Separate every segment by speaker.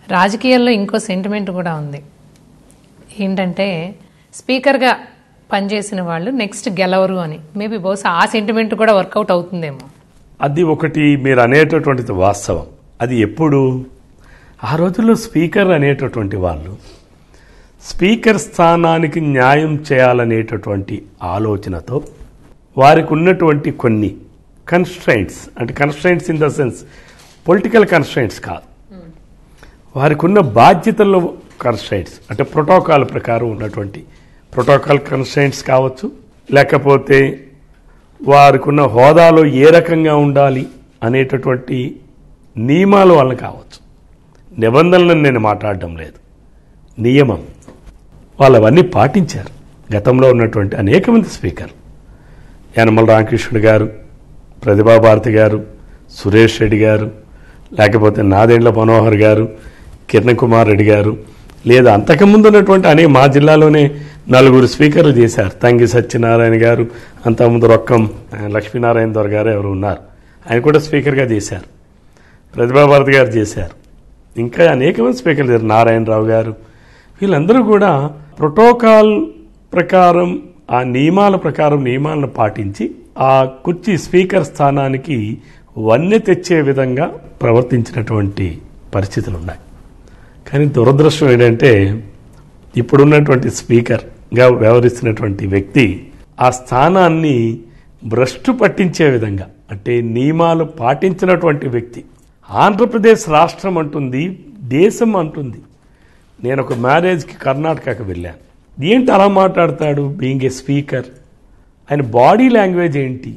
Speaker 1: రాజకీయాల్లో ఇంకో సెంటిమెంట్ కూడా ఉంది ఏంటంటే స్పీకర్గా పనిచేసిన వాళ్ళు నెక్స్ట్ గెలవరు అని మేబీ బహుశా ఆ సెంటిమెంట్ కూడా వర్కౌట్ అవుతుందేమో
Speaker 2: అది ఒకటి మీరు అనేటటువంటిది వాస్తవం అది ఎప్పుడు ఆ రోజుల్లో స్పీకర్ అనేటటువంటి వాళ్ళు స్పీకర్ స్థానానికి న్యాయం చేయాలనేటటువంటి ఆలోచనతో వారికి ఉన్నటువంటి కొన్ని కన్స్ట్రైంట్స్ అంటే constraints in the sense political constraints కాదు వారికి ఉన్న బాధ్యతల్లో కన్స్ట్రైంట్స్ అంటే ప్రోటోకాల్ ప్రకారం ఉన్నటువంటి ప్రోటోకాల్ కన్స్ట్రైంట్స్ కావచ్చు లేకపోతే వారికి ఉన్న హోదాలో ఏ రకంగా ఉండాలి అనేటటువంటి నియమాల వల్ల కావచ్చు నిబంధనలను నేను మాట్లాడడం లేదు నియమం వాళ్ళు అవన్నీ పాటించారు గతంలో ఉన్నటువంటి అనేక మంది స్పీకర్ యనమల రామకృష్ణుడు గారు ప్రతిభా భారతి గారు సురేష్ రెడ్డి గారు లేకపోతే నాదెండ్ల మనోహర్ గారు కిరణ్ కుమార్ రెడ్డి గారు లేదా అంతకుముందు ఉన్నటువంటి అనే మా జిల్లాలోనే నలుగురు స్పీకర్లు చేశారు తంగి సత్యనారాయణ గారు అంతకుముందు రొక్కం ఆ, లక్ష్మీనారాయణ దొర గారు ఎవరు ఉన్నారు ఆయన కూడా స్పీకర్గా చేశారు ప్రతిభా భారతి గారు చేశారు ఇంకా అనేక మంది స్పీకర్లు చేశారు నారాయణరావు గారు వీళ్ళందరూ కూడా ప్రోటోకాల్ ప్రకారం ఆ నియమాల ప్రకారం నియమాలను పాటించి ఆ కుర్చీ స్పీకర్ స్థానానికి వన్నె తెచ్చే విధంగా ప్రవర్తించినటువంటి పరిస్థితులు ఉన్నాయి కానీ దురదృష్టం ఏంటంటే ఇప్పుడున్నటువంటి స్పీకర్గా వ్యవహరిస్తున్నటువంటి వ్యక్తి ఆ స్థానాన్ని భ్రష్టు పట్టించే విధంగా అంటే నియమాలు పాటించినటువంటి వ్యక్తి ఆంధ్రప్రదేశ్ రాష్ట్రం అంటుంది దేశం అంటుంది నేను ఒక మ్యారేజ్కి కర్ణాటకకు వెళ్ళాను ఏంటి అలా మాట్లాడతాడు బీయింగ్ ఏ స్పీకర్ ఆయన బాడీ లాంగ్వేజ్ ఏంటి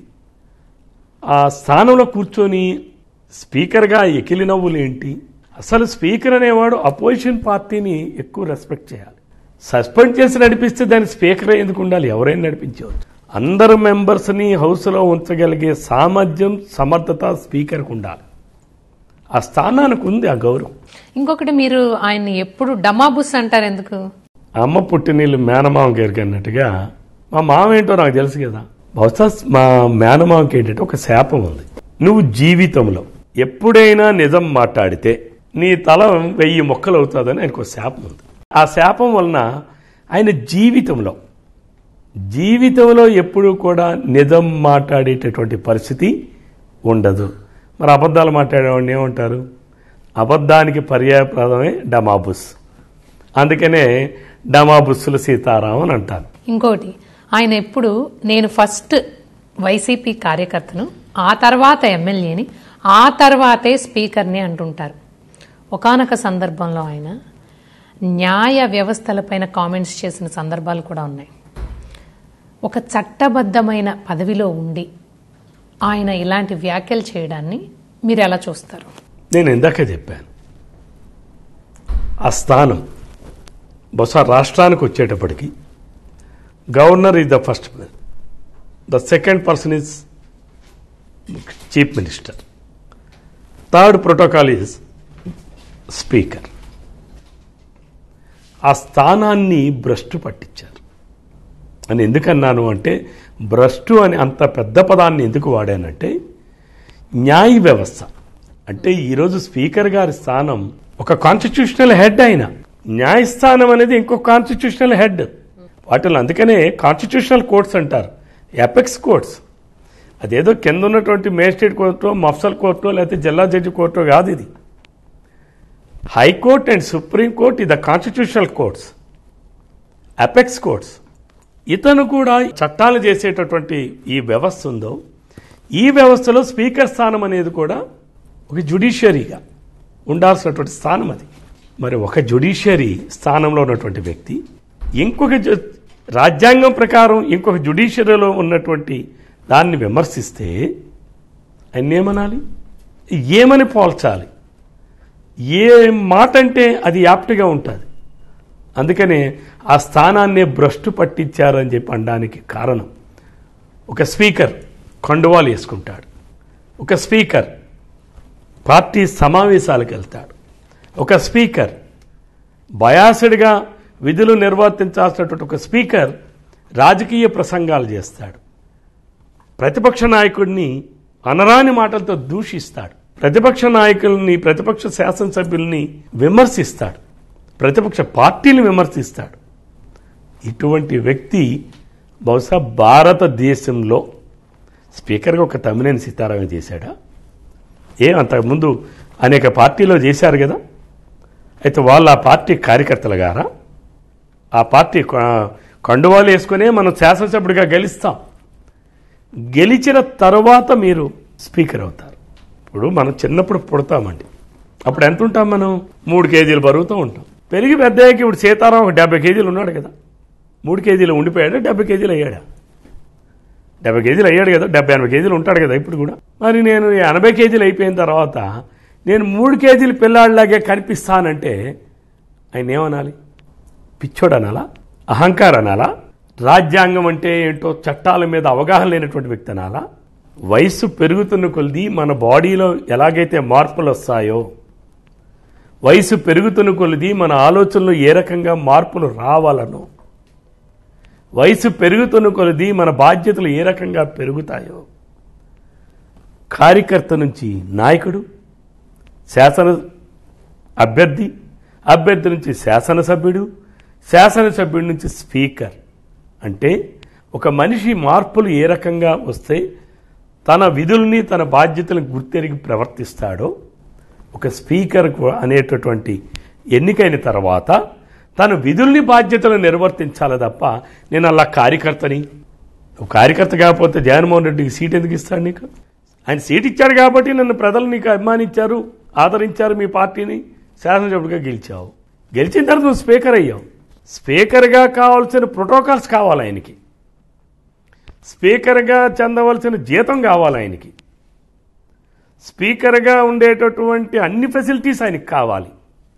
Speaker 2: ఆ స్థానంలో కూర్చొని స్పీకర్గా ఎకిలి నవ్వులు ఏంటి అసలు స్పీకర్ అనేవాడు అపోజిషన్ పార్టీని ఎక్కువ రెస్పెక్ట్ చేయాలి సస్పెండ్ చేసి నడిపిస్తే దాని స్పీకర్ ఎందుకు ఉండాలి ఎవరైనా నడిపించవచ్చు అందరు మెంబర్స్ని హౌస్లో ఉంచగలిగే సామర్థ్యం సమర్థత స్పీకర్కు ఉండాలి ఆ స్థానానికి ఉంది ఆ గౌరవం
Speaker 1: ఇంకొకటి మీరు ఆయన్ని ఎప్పుడు డమాబుస్ అంటారు ఎందుకు
Speaker 2: అమ్మ పుట్టినీళ్ళు మేనమామ గారికి అన్నట్టుగా మా మామ ఏంటో నాకు తెలుసు కదా బహుశా మా మేనమామకి ఏంటంటే ఒక శాపం ఉంది నువ్వు జీవితంలో ఎప్పుడైనా నిజం మాట్లాడితే నీ తల వెయ్యి మొక్కలు అవుతుందని ఆయనకు ఒక శాపం ఉంది ఆ శాపం వలన ఆయన జీవితంలో జీవితంలో ఎప్పుడూ కూడా నిజం మాట్లాడేటటువంటి పరిస్థితి ఉండదు మరి అబద్ధాలు మాట్లాడేవాడిని ఏమంటారు అబద్ధానికి పర్యాయప్రదమే డమాబుస్ అందుకనే డమాబుస్సుల సీతారాం అని అంటారు
Speaker 1: ఇంకోటి ఆయన ఎప్పుడు నేను ఫస్ట్ వైసీపీ కార్యకర్తను ఆ తర్వాత ఎమ్మెల్యేని ఆ తర్వాతే స్పీకర్ని అంటుంటారు ఒకానొక సందర్భంలో ఆయన న్యాయ వ్యవస్థలపైన కామెంట్స్ చేసిన సందర్భాలు కూడా ఉన్నాయి ఒక చట్టబద్ధమైన పదవిలో ఉండి ఆయన ఇలాంటి వ్యాఖ్యలు చేయడాన్ని మీరు ఎలా చూస్తారు
Speaker 2: నేను ఇందాక చెప్పాను ఆ స్థానం బహుశా రాష్ట్రానికి వచ్చేటప్పటికి governor is the first the second person is chief minister third protocol is speaker ఆ స్థానాన్ని భ్రష్టు పట్టించారు అని ఎందుకన్నాను అంటే భ్రష్టు అని అంత పెద్ద పదాన్ని ఎందుకు వాడానంటే న్యాయ వ్యవస్థ అంటే ఈరోజు స్పీకర్ గారి స్థానం ఒక కాన్స్టిట్యూషనల్ హెడ్ అయిన న్యాయస్థానం అనేది ఇంకో కాన్స్టిట్యూషనల్ హెడ్ వాటిలో అందుకనే కాన్స్టిట్యూషనల్ కోర్ట్స్ అంటారు ఎపెక్స్ కోర్ట్స్ అదేదో కింద ఉన్నటువంటి మేజిస్ట్రేట్ కోర్టు మఫ్సల్ కోర్టు లేకపోతే జిల్లా జడ్జి కోర్టు కాదు ఇది హైకోర్ట్ అండ్ సుప్రీం కోర్ట్ ఇది కాన్స్టిట్యూషనల్ కోర్ట్స్ అపెక్స్ కోర్ట్స్ ఇతను కూడా చట్టాలు చేసేటటువంటి ఈ వ్యవస్థ ఉందో ఈ వ్యవస్థలో స్పీకర్ స్థానం అనేది కూడా ఒక జ్యుడిషియరీగా ఉండాల్సినటువంటి స్థానం అది మరి ఒక జ్యుడిషియరీ స్థానంలో ఉన్నటువంటి వ్యక్తి ఇంకొక జు- రాజ్యాంగం ప్రకారం ఇంకొక జ్యుడిషియరీలో ఉన్నటువంటి దాన్ని విమర్శిస్తే ఆయన ఏమనాలి ఏమని పోల్చాలి ఏ మాట అంటే అది యాప్ట్గా ఉంటుంది అందుకనే ఆ స్థానాన్నే భ్రష్టు పట్టించారని చెప్పి అనడానికి కారణం ఒక స్పీకర్ కండువాలు వేసుకుంటాడు ఒక స్పీకర్ పార్టీ సమావేశాలకు వెళ్తాడు ఒక స్పీకర్ బయాసడ్గా విధులు నిర్వర్తించాల్సినటువంటి ఒక స్పీకర్ రాజకీయ ప్రసంగాలు చేస్తాడు ప్రతిపక్ష నాయకుడిని అనరాని మాటలతో దూషిస్తాడు ప్రతిపక్ష నాయకుల్ని ప్రతిపక్ష శాసనసభ్యుల్ని విమర్శిస్తాడు ప్రతిపక్ష పార్టీని విమర్శిస్తాడు ఇటువంటి వ్యక్తి బహుశా భారతదేశంలో స్పీకర్గా ఒక తమ్మినేని సీతారామన్ చేశాడా ఏ అంతకుముందు అనేక పార్టీలో చేశారు కదా అయితే వాళ్ళు ఆ పార్టీ కార్యకర్తలు గారా ఆ పార్టీ కొ- కండువాలు వేసుకునే మనం శాసనసభ్యుడిగా గెలుస్తాం గెలిచిన తర్వాత మీరు స్పీకర్ అవుతారు ఇప్పుడు మనం చిన్నప్పుడు పుడతామండి అప్పుడు ఎంత ఉంటాం మనం మూడు కేజీలు బరువుతూ ఉంటాం పెరిగి పెద్దయ్యాక ఇప్పుడు సీతారాం ఒక డెబ్బై కేజీలు ఉన్నాడు కదా మూడు కేజీలు ఉండిపోయాడా డెబ్బై కేజీలు అయ్యాడా డెబ్బై కేజీలు అయ్యాడు కదా డెబ్బై ఎనభై కేజీలు ఉంటాడు కదా ఇప్పుడు కూడా మరి నేను ఎనభై కేజీలు అయిపోయిన తర్వాత నేను మూడు కేజీలు పిల్లాడిలాగే కనిపిస్తానంటే ఆయన ఏమనాలి పిచ్చోడు అనాలా అహంకారం అనాలా రాజ్యాంగం అంటే ఏంటో చట్టాల మీద అవగాహన లేనటువంటి వ్యక్తి అనాలా వయస్సు పెరుగుతున్న కొలది మన బాడీలో ఎలాగైతే మార్పులు వస్తాయో వయసు పెరుగుతున్న కొలది మన ఆలోచనలో ఏ రకంగా మార్పులు రావాలనో వయసు పెరుగుతున్న కొలది మన బాధ్యతలు ఏ రకంగా పెరుగుతాయో కార్యకర్త నుంచి నాయకుడు శాసన అభ్యర్థి అభ్యర్థి నుంచి శాసనసభ్యుడు శాసనసభ్యుడి నుంచి స్పీకర్ అంటే ఒక మనిషి మార్పులు ఏ రకంగా వస్తే తన విధుల్ని తన బాధ్యతలను గుర్తెరిగి ప్రవర్తిస్తాడో ఒక స్పీకర్ అనేటటువంటి ఎన్నికైన తర్వాత తన విధుల్ని బాధ్యతలు నిర్వర్తించాలి తప్ప నేను అలా కార్యకర్తని నువ్వు కార్యకర్త కాకపోతే జగన్మోహన్ రెడ్డికి సీట్ ఎందుకు ఇస్తాడు నీకు ఆయన సీట్ ఇచ్చాడు కాబట్టి నన్ను ప్రజలు నీకు అభిమానించారు ఆదరించారు మీ పార్టీని శాసనసభ్యుడిగా గెలిచావు గెలిచిన తర్వాత నువ్వు స్పీకర్ అయ్యావు స్పీకర్గా కావాల్సిన ప్రోటోకాల్స్ కావాలి ఆయనకి స్పీకర్గా చెందవలసిన జీతం కావాలి ఆయనకి స్పీకర్గా ఉండేటటువంటి అన్ని ఫెసిలిటీస్ ఆయనకి కావాలి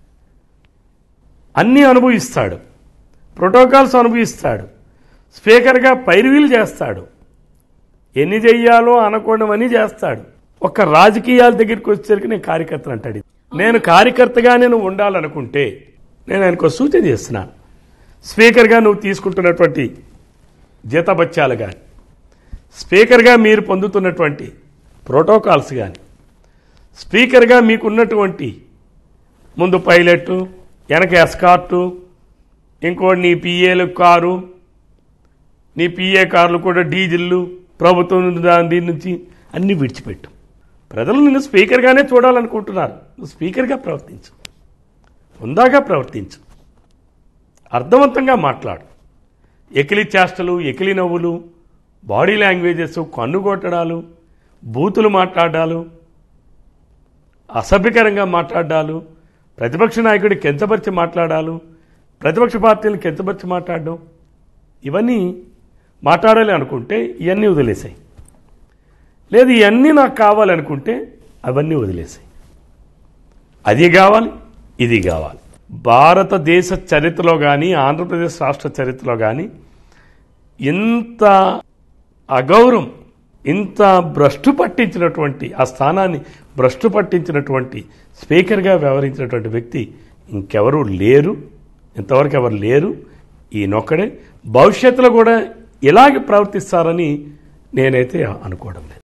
Speaker 2: అన్నీ అనుభవిస్తాడు ప్రోటోకాల్స్ అనుభవిస్తాడు స్పీకర్గా పైరువీలు చేస్తాడు ఎన్ని చెయ్యాలో అనకూడమని చేస్తాడు ఒక్క రాజకీయాల దగ్గరికి వచ్చేసరికి నేను కార్యకర్తను అంటాడు నేను కార్యకర్తగా నేను ఉండాలనుకుంటే నేను ఆయనకు ఒక సూచన చేస్తున్నాను స్పీకర్గా నువ్వు తీసుకుంటున్నటువంటి జీతభత్యాలు కానీ స్పీకర్గా మీరు పొందుతున్నటువంటి ప్రోటోకాల్స్ కానీ స్పీకర్గా మీకున్నటువంటి ముందు పైలట్ వెనక ఎస్కార్టు ఇంకోటి నీ పిఏలు కారు నీ పిఏ కార్లు కూడా డీజిల్లు ప్రభుత్వం నుండి దాని దీని నుంచి అన్నీ విడిచిపెట్టు ప్రజలు నిన్ను స్పీకర్గానే చూడాలనుకుంటున్నారు నువ్వు స్పీకర్గా ప్రవర్తించు హుందాగా ప్రవర్తించు అర్థవంతంగా మాట్లాడు ఎకిలి చేష్టలు ఎకిలి నవ్వులు బాడీ లాంగ్వేజెస్ కన్ను కొట్టడాలు బూతులు మాట్లాడాలు అసభ్యకరంగా మాట్లాడాలు ప్రతిపక్ష నాయకుడి కించపరిచి మాట్లాడాలు ప్రతిపక్ష పార్టీలను కించపరిచి మాట్లాడడం ఇవన్నీ మాట్లాడాలి అనుకుంటే ఇవన్నీ వదిలేసాయి లేదు ఇవన్నీ నాకు కావాలనుకుంటే అవన్నీ వదిలేసాయి అది కావాలి ఇది కావాలి భారతదేశ చరిత్రలో కానీ ఆంధ్రప్రదేశ్ రాష్ట్ర చరిత్రలో కానీ ఇంత అగౌరవం ఇంత భ్రష్టు పట్టించినటువంటి ఆ స్థానాన్ని భ్రష్టు పట్టించినటువంటి స్పీకర్గా వ్యవహరించినటువంటి వ్యక్తి ఇంకెవరూ లేరు ఇంతవరకు ఎవరు లేరు ఈయనొక్కడే భవిష్యత్తులో కూడా ఇలాగే ప్రవర్తిస్తారని నేనైతే అనుకోవడం లేదు